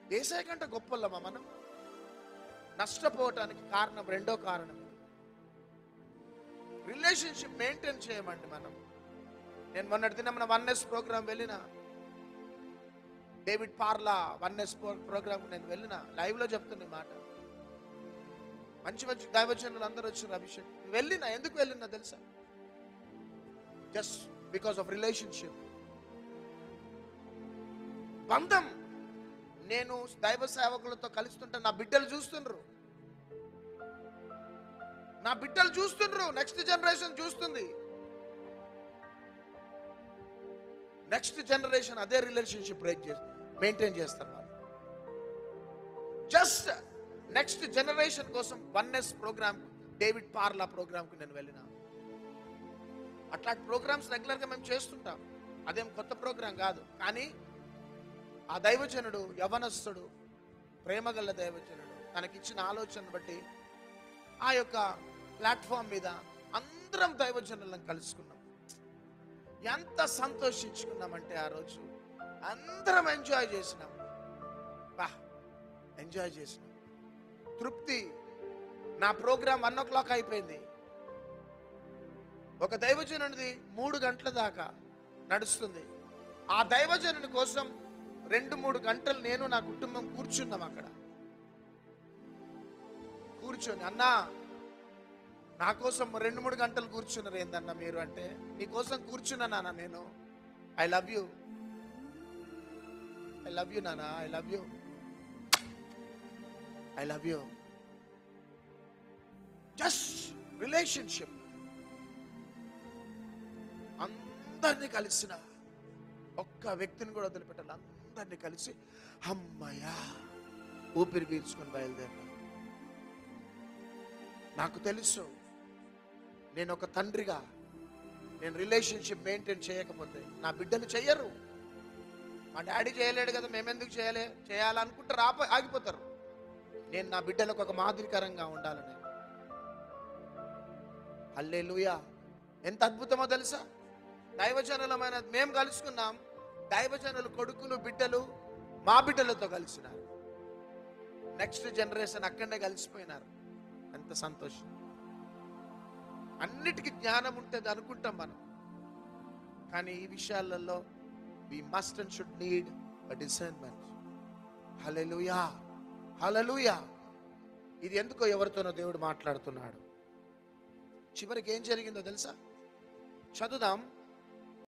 ఏసై కంటే గొప్పలమా మనం నష్టపోవటానికి కారణం రెండో కారణం రిలేషన్షిప్ మెయింటైన్ చేయమండి మనం నేను మొన్నటి దిన మన వన్నెస్ ప్రోగ్రామ్ వెళ్ళిన డేవిడ్ పార్లా వన్నెస్ ప్రోగ్రామ్ నేను వెళ్ళిన లైవ్ లో చెప్తున్నా ఈ మాట మంచి మంచి దైవజనులు అందరూ వచ్చిన అభిషేక్ వెళ్ళిన ఎందుకు వెళ్ళినా తెలుసా జస్ట్ బికాస్ ఆఫ్ రిలేషన్షిప్ బంధం నేను దైవ సేవకులతో కలుస్తుంటే నా బిడ్డలు చూస్తుండ్రు నా బిడ్డలు చూస్తుండ్రు నెక్స్ట్ జనరేషన్ చూస్తుంది నెక్స్ట్ జనరేషన్ అదే రిలేషన్షిప్ బ్రేక్ చేసి మెయింటైన్ చేస్తారు వాళ్ళు జస్ట్ నెక్స్ట్ జనరేషన్ కోసం వన్నెస్ ప్రోగ్రామ్ డేవిడ్ పార్లా ప్రోగ్రామ్కి నేను వెళ్ళిన అట్లాంటి ప్రోగ్రామ్స్ రెగ్యులర్గా మేము చేస్తుంటాం అదేం కొత్త ప్రోగ్రాం కాదు కానీ ఆ దైవజనుడు యవనస్తుడు ప్రేమగల దైవజనుడు తనకిచ్చిన ఆలోచన బట్టి ఆ యొక్క ప్లాట్ఫామ్ మీద అందరం దైవజనులను కలుసుకున్నాం ఎంత సంతోషించుకున్నామంటే ఆ రోజు అందరం ఎంజాయ్ చేసినాం బా ఎంజాయ్ చేసినాం తృప్తి నా ప్రోగ్రామ్ వన్ ఓ క్లాక్ అయిపోయింది ఒక దైవజనుడిది మూడు గంటల దాకా నడుస్తుంది ఆ దైవజనుని కోసం రెండు మూడు గంటలు నేను నా కుటుంబం కూర్చున్నాం అక్కడ కూర్చొని అన్నా నా కోసం రెండు మూడు గంటలు కూర్చున్నారు ఏందన్నా మీరు అంటే నీ కోసం కూర్చున్నానా నేను I love you I love you నానా I love you I love you just relationship అందరినీ కలిసిన ఒక్క వ్యక్తిని కూడా వదిలిపెట్టాలి అందరినీ కలిసి అమ్మయ్యా ఊపిరి పీల్చుకొని బయలుదేరా నాకు తెలుసు నేను ఒక తండ్రిగా నేను రిలేషన్షిప్ మెయింటైన్ చేయకపోతే నా బిడ్డలు చెయ్యరు మా డాడీ చేయలేడు కదా మేమెందుకు చేయలే చేయాలనుకుంటారు ఆప ఆగిపోతారు నేను నా బిడ్డలకు ఒక మాదిరికరంగా ఉండాలని హల్లెలూయా ఎంత అద్భుతమో తెలుసా దైవజనులమైన మేము కలుసుకున్నాం దైవజనులు కొడుకులు బిడ్డలు మా బిడ్డలతో కలిసినారు నెక్స్ట్ జనరేషన్ అక్కడనే కలిసిపోయినారు ఎంత సంతోషం అన్నిటికీ జ్ఞానం ఉంటుంది అనుకుంటాం మనం కానీ ఈ విషయాలలో we must and should need discernment hallelujah hallelujah ఇది ఎందుకో ఎవరితోనో దేవుడు మాట్లాడుతున్నాడు చివరికి ఏం జరిగిందో తెలుసా చదువుదాం